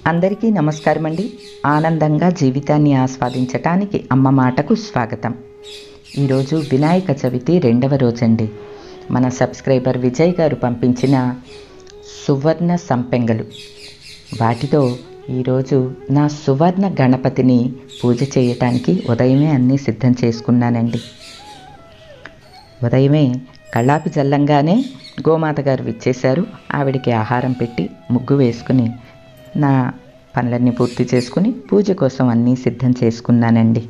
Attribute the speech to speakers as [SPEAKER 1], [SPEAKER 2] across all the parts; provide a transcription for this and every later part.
[SPEAKER 1] అందరికీ నమస్కారం అండి ఆనందంగా జీవితాన్ని ఆస్వాదించటానికి అమ్మ మాటకు స్వాగతం ఈరోజు వినాయక చవితి రెండవ రోజండి మన సబ్స్క్రైబర్ విజయ్ గారు పంపించిన సువర్ణ సంపెంగలు వాటితో ఈరోజు నా సువర్ణ గణపతిని పూజ చేయటానికి ఉదయమే అన్నీ సిద్ధం చేసుకున్నానండి ఉదయమే కళ్ళాపి జల్లంగానే గోమాత గారు విచ్చేశారు ఆవిడికి ఆహారం పెట్టి ముగ్గు వేసుకుని నా పనులన్నీ పూర్తి చేసుకుని పూజ కోసం అన్నీ సిద్ధం చేసుకున్నానండి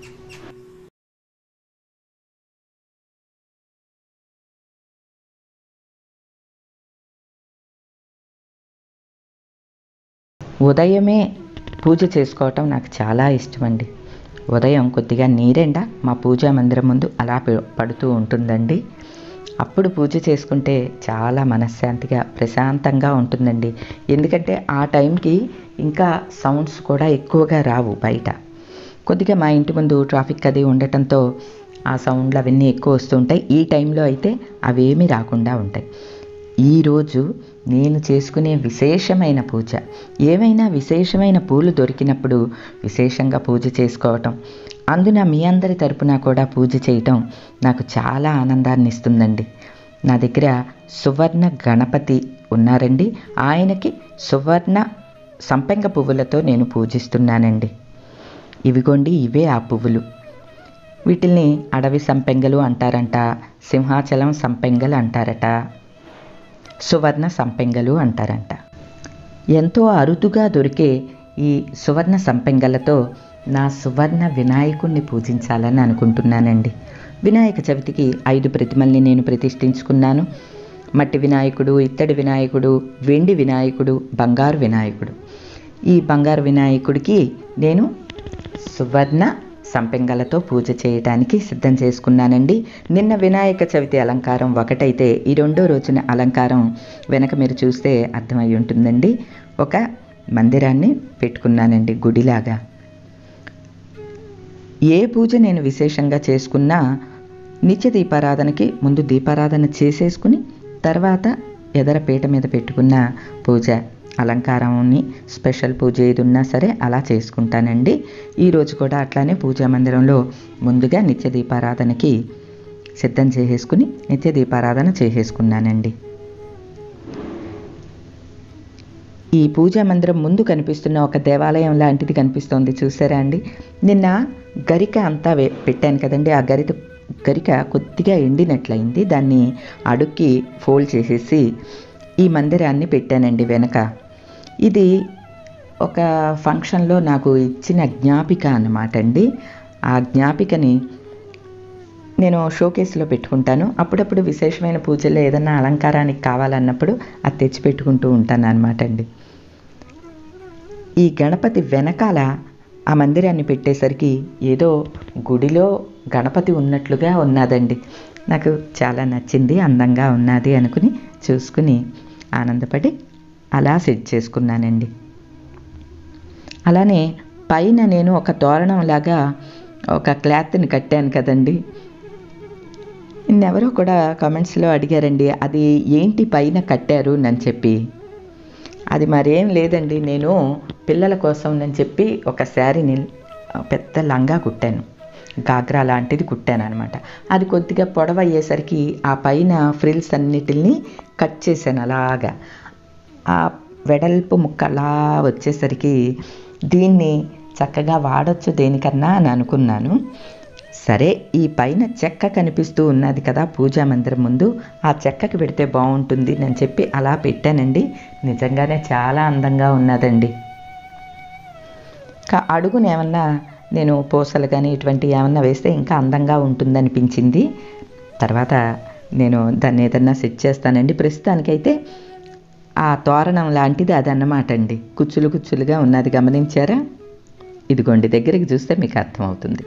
[SPEAKER 1] ఉదయమే పూజ చేసుకోవటం నాకు చాలా ఇష్టమండి ఉదయం కొద్దిగా నీరెండ మా పూజా మందిరం ముందు అలా పె- పడుతూ ఉంటుందండి అప్పుడు పూజ చేసుకుంటే చాలా మనశ్శాంతిగా ప్రశాంతంగా ఉంటుందండి ఎందుకంటే ఆ టైంకి ఇంకా సౌండ్స్ కూడా ఎక్కువగా రావు బయట కొద్దిగా మా ఇంటి ముందు ట్రాఫిక్ అది ఉండటంతో ఆ సౌండ్లు అవన్నీ ఎక్కువ వస్తుంటాయి ఈ టైంలో అయితే అవేమీ రాకుండా ఉంటాయి ఈరోజు నేను చేసుకునే విశేషమైన పూజ ఏవైనా విశేషమైన పూలు దొరికినప్పుడు విశేషంగా పూజ చేసుకోవటం అందున మీ అందరి తరపున కూడా పూజ చేయటం నాకు చాలా ఆనందాన్ని ఇస్తుందండి నా దగ్గర సువర్ణ గణపతి ఉన్నారండి ఆయనకి సువర్ణ సంపెంగ పువ్వులతో నేను పూజిస్తున్నానండి ఇవిగోండి ఇవే ఆ పువ్వులు వీటిల్ని అడవి సంపెంగలు అంటారంట సింహాచలం సంపెంగలు అంటారట సువర్ణ సంపెంగలు అంటారంట ఎంతో అరుదుగా దొరికే ఈ సువర్ణ సంపెంగలతో నా సువర్ణ వినాయకుణ్ణి పూజించాలని అనుకుంటున్నానండి వినాయక చవితికి ఐదు ప్రతిమల్ని నేను ప్రతిష్ఠించుకున్నాను మట్టి వినాయకుడు ఇత్తడి వినాయకుడు వెండి వినాయకుడు బంగారు వినాయకుడు ఈ బంగారు వినాయకుడికి నేను సువర్ణ సంపెంగలతో పూజ చేయడానికి సిద్ధం చేసుకున్నానండి నిన్న వినాయక చవితి అలంకారం ఒకటైతే ఈ రెండో రోజున అలంకారం వెనక మీరు చూస్తే అర్థమై ఉంటుందండి ఒక మందిరాన్ని పెట్టుకున్నానండి గుడిలాగా ఏ పూజ నేను విశేషంగా చేసుకున్నా నిత్య దీపారాధనకి ముందు దీపారాధన చేసేసుకుని తర్వాత ఎదర పీట మీద పెట్టుకున్న పూజ అలంకారాన్ని స్పెషల్ పూజ ఏది ఉన్నా సరే అలా చేసుకుంటానండి ఈరోజు కూడా అట్లానే పూజా మందిరంలో ముందుగా నిత్య దీపారాధనకి సిద్ధం చేసేసుకుని నిత్య దీపారాధన చేసేసుకున్నానండి ఈ పూజా మందిరం ముందు కనిపిస్తున్న ఒక దేవాలయం లాంటిది కనిపిస్తోంది చూసారా అండి నిన్న గరిక అంతా వే పెట్టాను కదండి ఆ గరిక గరిక కొద్దిగా ఎండినట్లయింది దాన్ని అడుక్కి ఫోల్డ్ చేసేసి ఈ మందిరాన్ని పెట్టానండి వెనక ఇది ఒక ఫంక్షన్లో నాకు ఇచ్చిన జ్ఞాపిక అన్నమాట అండి ఆ జ్ఞాపికని నేను షోకేస్లో పెట్టుకుంటాను అప్పుడప్పుడు విశేషమైన పూజల్లో ఏదైనా అలంకారానికి కావాలన్నప్పుడు అది తెచ్చి పెట్టుకుంటూ ఉంటాను అనమాట అండి ఈ గణపతి వెనకాల ఆ మందిరాన్ని పెట్టేసరికి ఏదో గుడిలో గణపతి ఉన్నట్లుగా ఉన్నదండి నాకు చాలా నచ్చింది అందంగా ఉన్నది అనుకుని చూసుకుని ఆనందపడి అలా సెట్ చేసుకున్నానండి అలానే పైన నేను ఒక తోరణంలాగా ఒక క్లాత్ని కట్టాను కదండి నిన్నెవరో కూడా కామెంట్స్లో అడిగారండి అది ఏంటి పైన కట్టారు అని చెప్పి అది మరేం లేదండి నేను పిల్లల కోసం అని చెప్పి ఒక శారీని పెద్ద లంగా కుట్టాను గాగ్రా లాంటిది కుట్టాను అనమాట అది కొద్దిగా పొడవ అయ్యేసరికి ఆ పైన ఫ్రిల్స్ అన్నిటిని కట్ చేశాను అలాగా ఆ వెడల్పు ముక్క అలా వచ్చేసరికి దీన్ని చక్కగా వాడొచ్చు దేనికన్నా అని అనుకున్నాను సరే ఈ పైన చెక్క కనిపిస్తూ ఉన్నది కదా పూజా మందిరం ముందు ఆ చెక్కకి పెడితే బాగుంటుంది అని చెప్పి అలా పెట్టానండి నిజంగానే చాలా అందంగా ఉన్నదండి కా అడుగున ఏమన్నా నేను పూసలు కానీ ఇటువంటి ఏమన్నా వేస్తే ఇంకా అందంగా ఉంటుందనిపించింది తర్వాత నేను దాన్ని ఏదన్నా సెట్ చేస్తానండి ప్రస్తుతానికైతే ఆ తోరణం లాంటిది అదన్నమాట అండి కుచ్చులు కుచ్చులుగా ఉన్నది గమనించారా ఇదిగోండి దగ్గరికి చూస్తే మీకు అర్థమవుతుంది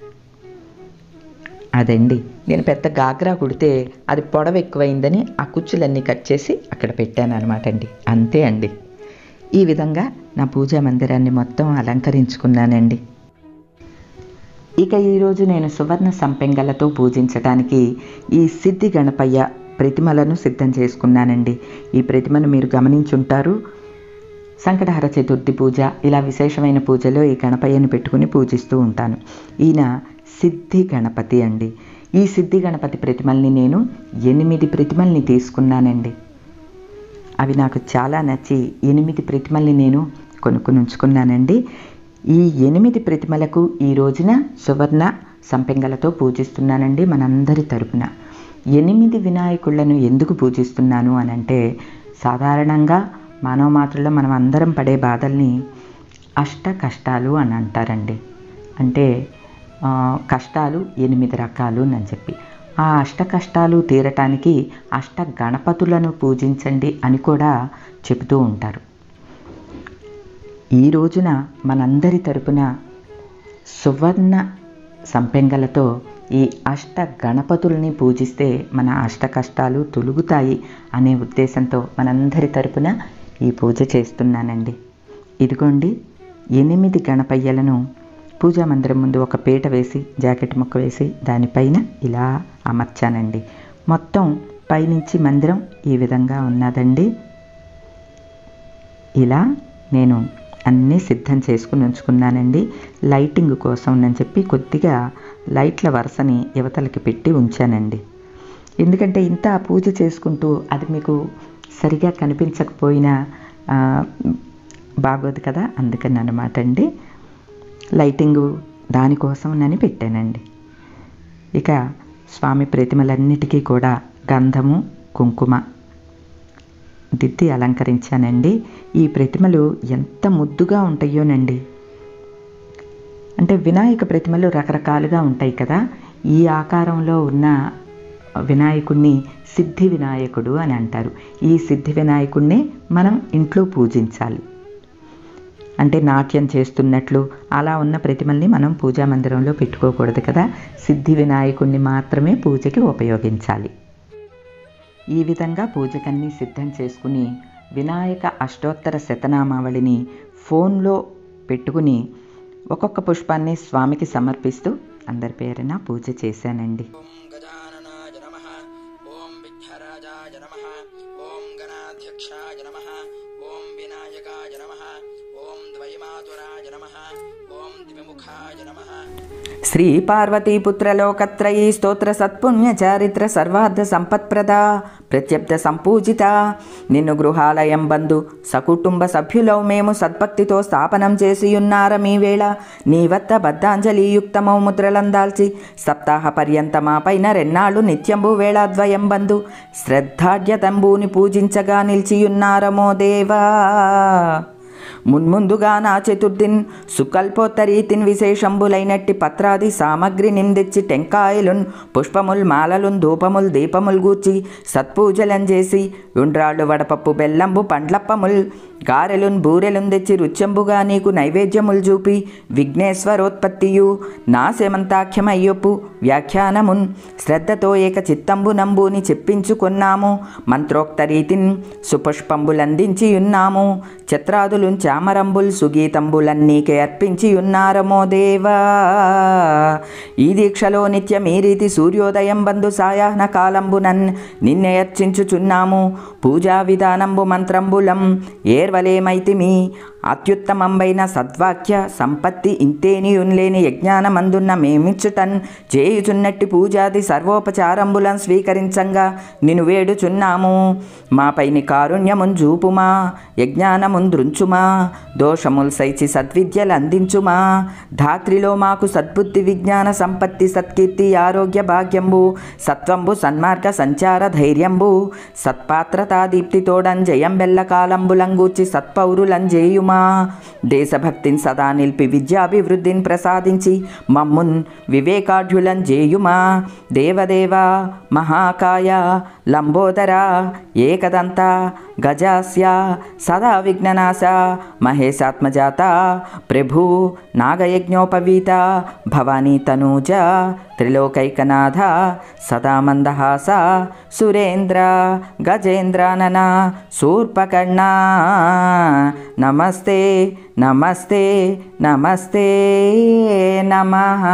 [SPEAKER 1] అదండి నేను పెద్ద గాగ్రా కుడితే అది పొడవ ఎక్కువైందని ఆ కుచ్చులన్నీ కట్ చేసి అక్కడ పెట్టాను అనమాట అండి అంతే అండి ఈ విధంగా నా పూజా మందిరాన్ని మొత్తం అలంకరించుకున్నానండి ఇక ఈరోజు నేను సువర్ణ సంపెంగలతో పూజించడానికి ఈ సిద్ధి గణపయ్య ప్రతిమలను సిద్ధం చేసుకున్నానండి ఈ ప్రతిమను మీరు గమనించుంటారు సంకటహర చతుర్థి పూజ ఇలా విశేషమైన పూజలో ఈ గణపయ్యను పెట్టుకుని పూజిస్తూ ఉంటాను ఈయన సిద్ధి గణపతి అండి ఈ సిద్ధి గణపతి ప్రతిమల్ని నేను ఎనిమిది ప్రతిమల్ని తీసుకున్నానండి అవి నాకు చాలా నచ్చి ఎనిమిది ప్రతిమల్ని నేను కొనుక్కుని ఉంచుకున్నానండి ఈ ఎనిమిది ప్రతిమలకు ఈ రోజున సువర్ణ సంపెంగలతో పూజిస్తున్నానండి మనందరి తరపున ఎనిమిది వినాయకుళ్లను ఎందుకు పూజిస్తున్నాను అని అంటే సాధారణంగా మానవ మాత్రలో మనం అందరం పడే బాధల్ని అష్ట కష్టాలు అని అంటారండి అంటే ఆ, కష్టాలు ఎనిమిది రకాలు అని చెప్పి ఆ అష్ట కష్టాలు తీరటానికి అష్ట గణపతులను పూజించండి అని కూడా చెబుతూ ఉంటారు ఈ రోజున మనందరి తరపున సువర్ణ సంపెంగలతో ఈ అష్ట గణపతుల్ని పూజిస్తే మన అష్ట కష్టాలు తొలుగుతాయి అనే ఉద్దేశంతో మనందరి తరపున ఈ పూజ చేస్తున్నానండి ఇదిగోండి ఎనిమిది గణపయ్యలను పూజా మందిరం ముందు ఒక పీట వేసి జాకెట్ ముక్క వేసి దానిపైన ఇలా అమర్చానండి మొత్తం పైనుంచి మందిరం ఈ విధంగా ఉన్నదండి ఇలా నేను అన్నీ సిద్ధం చేసుకుని ఉంచుకున్నానండి లైటింగ్ కోసం అని చెప్పి కొద్దిగా లైట్ల వరుసని యువతలకి పెట్టి ఉంచానండి ఎందుకంటే ఇంత పూజ చేసుకుంటూ అది మీకు సరిగా కనిపించకపోయినా ఆ, బాగోదు కదా అందుకని అనమాట అండి లైటింగు దానికోసం నని పెట్టానండి ఇక స్వామి ప్రతిమలన్నిటికీ కూడా గంధము కుంకుమ దిద్ది అలంకరించానండి ఈ ప్రతిమలు ఎంత ముద్దుగా ఉంటాయోనండి అంటే వినాయక ప్రతిమలు రకరకాలుగా ఉంటాయి కదా ఈ ఆకారంలో ఉన్న వినాయకుడిని సిద్ధి వినాయకుడు అని అంటారు ఈ సిద్ధి వినాయకుడిని మనం ఇంట్లో పూజించాలి అంటే నాట్యం చేస్తున్నట్లు అలా ఉన్న ప్రతిమల్ని మనం పూజా మందిరంలో పెట్టుకోకూడదు కదా సిద్ధి వినాయకుడిని మాత్రమే పూజకి ఉపయోగించాలి ఈ విధంగా పూజకన్నీ సిద్ధం చేసుకుని వినాయక అష్టోత్తర శతనామావళిని ఫోన్లో పెట్టుకుని ఒక్కొక్క పుష్పాన్ని స్వామికి సమర్పిస్తూ అందరి పేరున పూజ చేశానండి
[SPEAKER 2] ఓం గజాననాయ నమ ఓం విఘ్నరాజాయ నమ ఓం గణాధ్యక్షాయ నమ ఓం వినాయకాయ నమ ఓం ద్వైమాతురాయ నమ ఓం ద్విముఖాయ నమ
[SPEAKER 1] శ్రీ పార్వతీపుత్రలోకత్రయీ స్తోత్ర సత్పుణ్య చారిత్ర సర్వార్థ సంపత్ప్రద ప్రత్యబ్ద సంపూజిత నిన్ను గృహాలయం బంధు సకుటుంబ సభ్యులౌ మేము సద్భక్తితో స్థాపనం చేసి ఉన్నార మీ వేళ నీ వద్ద బద్ధాంజలియుక్తమౌ ముద్రలందాల్చి సప్తాహ పర్యంత మా పైన రెన్నాళ్ళు నిత్యంబు వేళాద్వయం బంధు శ్రద్ధాఢ్యతంబూని పూజించగా నిలిచియున్నారమో దేవా మున్ముందుగా నా చతుర్థిన్ సుకల్పోత్తరీతిన్ విశేషంబులైనట్టి పత్రాది సామగ్రి నిందిచ్చి టెంకాయలున్ పుష్పముల్ మాలలున్ ధూపముల్ దీపముల్ గూర్చి సత్పూజలం చేసి ఉండ్రాళ్ళు వడపప్పు బెల్లంబు పండ్లప్పముల్ గారెలున్ బూరెలున్ తెచ్చి రుచ్యంబుగా నీకు నైవేద్యముల్ చూపి విఘ్నేశ్వరోత్పత్తియు నా శమంతాఖ్యమయ్యొప్పు వ్యాఖ్యానమున్ శ్రద్ధతో ఏక చిత్తంబు నంబుని చెప్పించుకున్నాము మంత్రోక్త రీతిన్ సుపుష్పంబులందించి ఉన్నాము ఛత్రాదులున్ చామరంబుల్ సుగీతంబులన్నీకే అర్పించి ఉన్నారమో దేవా ఈ దీక్షలో నిత్యం ఈ రీతి సూర్యోదయం బంధు సాయాహ్న కాలంబునన్ నిన్నే అర్చించుచున్నాము పూజా విధానంబు మంత్రంబులం ఏర్వలేమైతిమి అత్యుత్తమంబైన సద్వాక్య సంపత్తి ఇంతేనియున్లేని యజ్ఞానమందున్న మేమిచ్చుటన్ చేయుచున్నట్టి పూజాది సర్వోపచారంబులం స్వీకరించంగా నిన్ను వేడుచున్నాము మాపైని కారుణ్యమున్ చూపుమా యజ్ఞానముంద్రుంచుమా దోషముల్ సైచి సద్విద్యలు అందించుమా ధాత్రిలో మాకు సద్బుద్ధి విజ్ఞాన సంపత్తి సత్కీర్తి ఆరోగ్య భాగ్యంబు సత్వంబు సన్మార్గ సంచార ధైర్యంబు సత్పాత్రతా దీప్తితోడం జయం బెల్ల కాలంబులంగూర్చి సత్పౌరులంజేయుమా దేశభక్తిని సదా నిలిపి విద్యాభివృద్ధిని ప్రసాదించి మమ్మున్ వివేకాఢ్యులం జేయుమా దేవదేవ మహాకాయ లంబోదర ఏకదంత గజాస్య సదా విఘ్ననాశ మహేశాత్మజాత ప్రభు నాగయజ్ఞోపవీత భవానీ తనూజ త్రిలోకైకనాథ సదా మందహాస సురేంద్ర గజేంద్రానన శూర్పకర్ణ నమస్తే నమస్తే నమస్తే నమః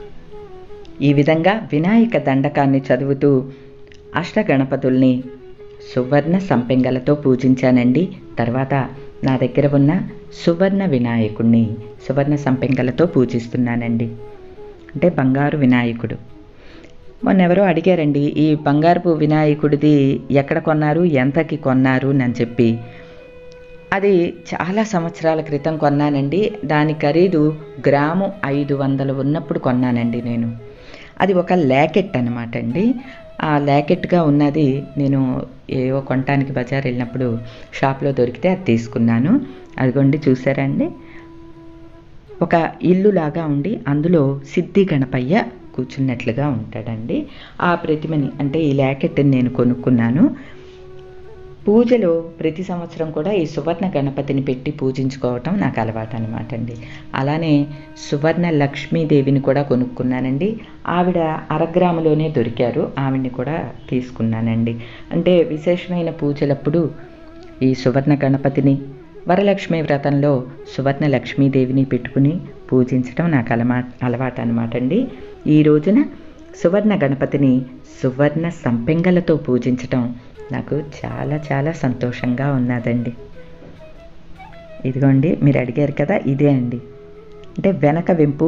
[SPEAKER 1] ఈ విధంగా వినాయక దండకాన్ని చదువుతూ అష్టగణపతుల్ని సువర్ణ సంపెంగలతో పూజించానండి తర్వాత నా దగ్గర ఉన్న సువర్ణ వినాయకుడిని సువర్ణ సంపెంగలతో పూజిస్తున్నానండి అంటే బంగారు వినాయకుడు మొన్న ఎవరో అడిగారండి ఈ బంగారపు వినాయకుడిది ఎక్కడ కొన్నారు ఎంతకి కొన్నారు అని చెప్పి అది చాలా సంవత్సరాల క్రితం కొన్నానండి దాని ఖరీదు గ్రాము ఐదు వందలు ఉన్నప్పుడు కొన్నానండి నేను అది ఒక ల్యాకెట్ అనమాట అండి ఆ ల్యాకెట్గా ఉన్నది నేను ఏవో కొనటానికి బజార్ వెళ్ళినప్పుడు షాప్లో దొరికితే అది తీసుకున్నాను అదిగోండి చూసారండి ఒక ఇల్లు లాగా ఉండి అందులో సిద్ధి గణపయ్య కూర్చున్నట్లుగా ఉంటాడండి ఆ ప్రతిమని అంటే ఈ ల్యాకెట్ని నేను కొనుక్కున్నాను పూజలో ప్రతి సంవత్సరం కూడా ఈ సువర్ణ గణపతిని పెట్టి పూజించుకోవటం నాకు అలవాటు అనమాట అండి అలానే సువర్ణ లక్ష్మీదేవిని కూడా కొనుక్కున్నానండి ఆవిడ అరగ్రాములోనే దొరికారు ఆవిడ్ని కూడా తీసుకున్నానండి అంటే విశేషమైన పూజలప్పుడు ఈ సువర్ణ గణపతిని వరలక్ష్మి వ్రతంలో సువర్ణ లక్ష్మీదేవిని పెట్టుకుని పూజించడం నాకు అలమా అలవాటు అనమాట అండి ఈ రోజున సువర్ణ గణపతిని సువర్ణ సంపెంగలతో పూజించటం నాకు చాలా చాలా సంతోషంగా ఉన్నదండి ఇదిగోండి మీరు అడిగారు కదా ఇదే అండి అంటే వెనక వెంపు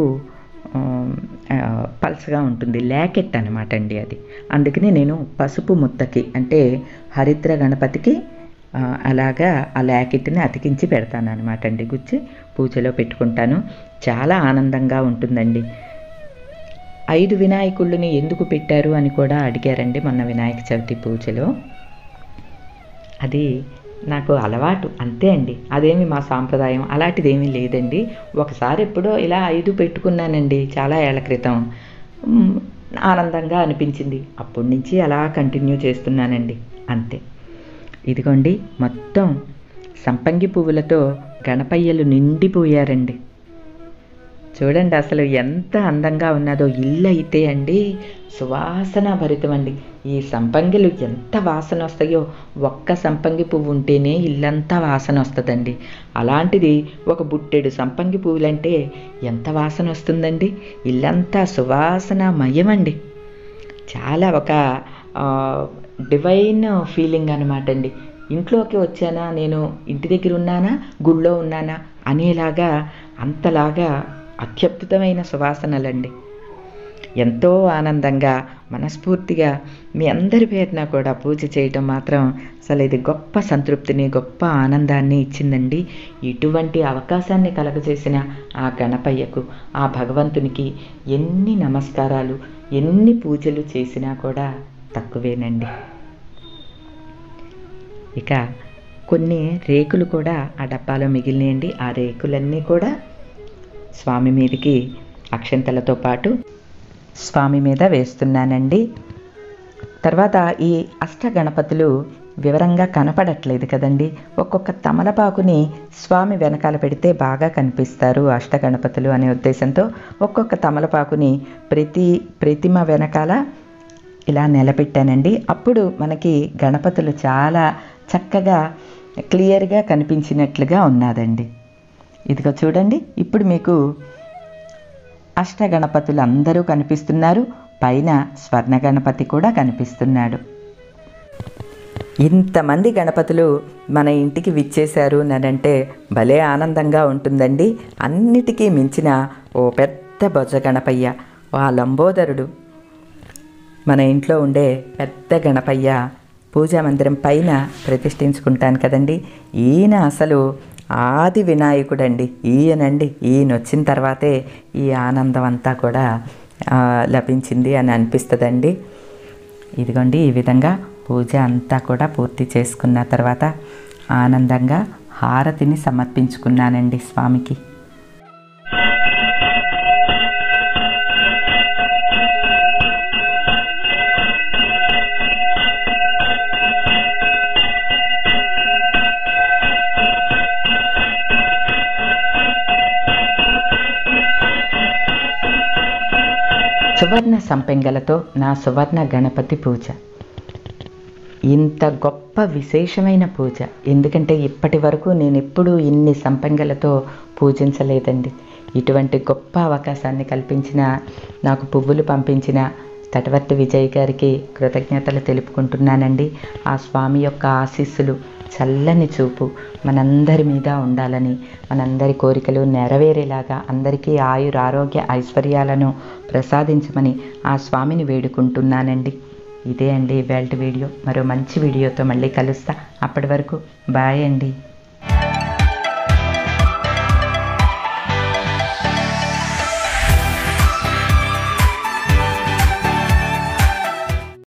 [SPEAKER 1] పల్సగా ఉంటుంది ల్యాకెట్ అనమాట అండి అది అందుకని నేను పసుపు ముత్తకి అంటే హరిద్ర గణపతికి ఆ, అలాగా ఆ ల్యాకెట్ని అతికించి పెడతాను అనమాట అండి గుచ్చి పూజలో పెట్టుకుంటాను చాలా ఆనందంగా ఉంటుందండి ఐదు వినాయకుళ్ళని ఎందుకు పెట్టారు అని కూడా అడిగారండి మొన్న వినాయక చవితి పూజలో అది నాకు అలవాటు అంతే అండి అదేమి మా సాంప్రదాయం అలాంటిది ఏమీ లేదండి ఒకసారి ఎప్పుడో ఇలా ఐదు పెట్టుకున్నానండి చాలా ఏళ్ల క్రితం మ్, ఆనందంగా అనిపించింది అప్పటి నుంచి అలా కంటిన్యూ చేస్తున్నానండి అంతే ఇదిగోండి మొత్తం సంపంగి పువ్వులతో గణపయ్యలు నిండిపోయారండి చూడండి అసలు ఎంత అందంగా ఉన్నదో ఇల్లు అయితే అండి సువాసన భరితం అండి ఈ సంపంగిలు ఎంత వాసన వస్తాయో ఒక్క సంపంగి పువ్వు ఉంటేనే ఇల్లంతా వాసన వస్తుందండి అలాంటిది ఒక బుట్టెడు సంపంగి పువ్వులంటే ఎంత వాసన వస్తుందండి ఇల్లంతా సువాసన మయమండి చాలా ఒక డివైన్ ఫీలింగ్ అనమాట అండి ఇంట్లోకి వచ్చానా నేను ఇంటి దగ్గర ఉన్నానా గుళ్ళో ఉన్నానా అనేలాగా అంతలాగా అత్యద్భుతమైన సువాసనలండి ఎంతో ఆనందంగా మనస్ఫూర్తిగా మీ అందరి పేరున కూడా పూజ చేయటం మాత్రం అసలు ఇది గొప్ప సంతృప్తిని గొప్ప ఆనందాన్ని ఇచ్చిందండి ఇటువంటి అవకాశాన్ని కలగజేసిన ఆ గణపయ్యకు ఆ భగవంతునికి ఎన్ని నమస్కారాలు ఎన్ని పూజలు చేసినా కూడా తక్కువేనండి ఇక కొన్ని రేకులు కూడా ఆ డబ్బాలో మిగిలినాయండి ఆ రేకులన్నీ కూడా స్వామి మీదకి అక్షంతలతో పాటు స్వామి మీద వేస్తున్నానండి తర్వాత ఈ అష్ట గణపతులు వివరంగా కనపడట్లేదు కదండి ఒక్కొక్క తమలపాకుని స్వామి వెనకాల పెడితే బాగా కనిపిస్తారు అష్ట గణపతులు అనే ఉద్దేశంతో ఒక్కొక్క తమలపాకుని ప్రతి ప్రతిమ వెనకాల ఇలా నిలబెట్టానండి అప్పుడు మనకి గణపతులు చాలా చక్కగా క్లియర్గా కనిపించినట్లుగా ఉన్నదండి ఇదిగో చూడండి ఇప్పుడు మీకు అష్ట గణపతులు అందరూ కనిపిస్తున్నారు పైన స్వర్ణ గణపతి కూడా కనిపిస్తున్నాడు ఇంతమంది గణపతులు మన ఇంటికి విచ్చేశారు అంటే భలే ఆనందంగా ఉంటుందండి అన్నిటికీ మించిన ఓ పెద్ద బొజ్జ గణపయ్య ఆ లంబోదరుడు మన ఇంట్లో ఉండే పెద్ద గణపయ్య పూజా మందిరం పైన ప్రతిష్ఠించుకుంటాను కదండి ఈయన అసలు ఆది వినాయకుడండి ఈయనండి ఈయన వచ్చిన తర్వాతే ఈ ఆనందం అంతా కూడా ఆ, లభించింది అని అనిపిస్తుందండి ఇదిగోండి ఈ విధంగా పూజ అంతా కూడా పూర్తి చేసుకున్న తర్వాత ఆనందంగా హారతిని సమర్పించుకున్నానండి స్వామికి సువర్ణ సంపెంగలతో నా సువర్ణ గణపతి పూజ ఇంత గొప్ప విశేషమైన పూజ ఎందుకంటే ఇప్పటి వరకు నేను ఎప్పుడూ ఇన్ని సంపెంగలతో పూజించలేదండి ఇటువంటి గొప్ప అవకాశాన్ని కల్పించిన నాకు పువ్వులు పంపించిన తటవర్తి విజయ్ గారికి కృతజ్ఞతలు తెలుపుకుంటున్నానండి ఆ స్వామి యొక్క ఆశీస్సులు చల్లని చూపు మనందరి మీద ఉండాలని మనందరి కోరికలు నెరవేరేలాగా అందరికీ ఆయుర ఆరోగ్య ఐశ్వర్యాలను ప్రసాదించమని ఆ స్వామిని వేడుకుంటున్నానండి ఇదే అండి ఇవాళ వీడియో మరో మంచి వీడియోతో మళ్ళీ కలుస్తా అప్పటి వరకు బాయ్ అండి